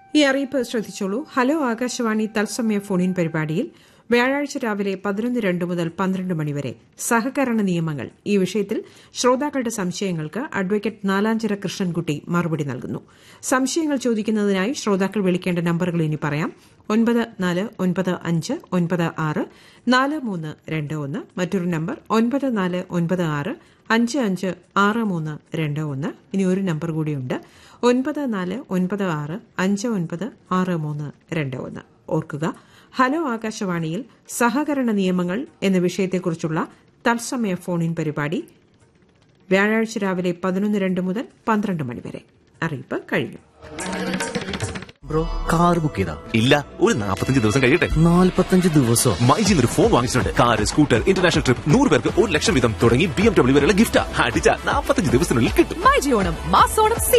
ഈ അറിയിപ്പ് ശ്രദ്ധിച്ചോളൂ ഹലോ ആകാശവാണി തത്സമയ ഫോണിൻ പരിപാടിയിൽ വ്യാഴാഴ്ച രാവിലെ പതിനൊന്ന് രണ്ട് മുതൽ പന്ത്രണ്ട് മണിവരെ സഹകരണ നിയമങ്ങൾ ഈ വിഷയത്തിൽ ശ്രോതാക്കളുടെ സംശയങ്ങൾക്ക് അഡ്വക്കേറ്റ് നാലാഞ്ചിറ കൃഷ്ണൻകുട്ടി മറുപടി നൽകുന്നു സംശയങ്ങൾ ചോദിക്കുന്നതിനായി ശ്രോതാക്കൾ വിളിക്കേണ്ട നമ്പറുകൾ ഇനി പറയാം ഒൻപത് നാല് ഒൻപത് അഞ്ച് ഒൻപത് ആറ് നാല് മൂന്ന് രണ്ട് ഒന്ന് മറ്റൊരു നമ്പർ ഒൻപത് നാല് ഒൻപത് ആറ് അഞ്ച് അഞ്ച് ആറ് മൂന്ന് രണ്ട് ഒന്ന് ഇനി ഒരു നമ്പർ കൂടിയുണ്ട് ഒൻപത് നാല് ഒൻപത് ആറ് അഞ്ച് ഒൻപത് ആറ് മൂന്ന് രണ്ട് ഒന്ന് ഓർക്കുക ഹലോ ആകാശവാണിയിൽ സഹകരണ നിയമങ്ങൾ എന്ന വിഷയത്തെക്കുറിച്ചുള്ള തത്സമയ ഫോണിൻ പരിപാടി വ്യാഴാഴ്ച രാവിലെ പതിനൊന്ന് രണ്ട് മുതൽ പന്ത്രണ്ട് മണിവരെ അറിയിപ്പ് കഴിഞ്ഞു ബ്രോ കാർ ബുക്ക് ചെയ്താ ഇല്ല ഒരു നാൽപ്പത്തഞ്ച് ദിവസം കഴിയട്ടെ നാല്പത്തഞ്ച് ദിവസോ മൈജിൽ ഒരു ഫോൺ വാങ്ങിച്ചിട്ടുണ്ട് കാർ സ്കൂട്ടർ ഇന്റർനാഷണൽ ട്രിപ്പ് നൂറ് പേർക്ക് ഒരു ലക്ഷം വീതം തുടങ്ങി ബി എം ഡബ്ല്യൂ വരെയുള്ള ഗിഫ്റ്റ് അടിച്ച നാൽപ്പത്തഞ്ച് ദിവസത്തിനുള്ളിൽ കിട്ടും മൈജി ഓണം മാസോണം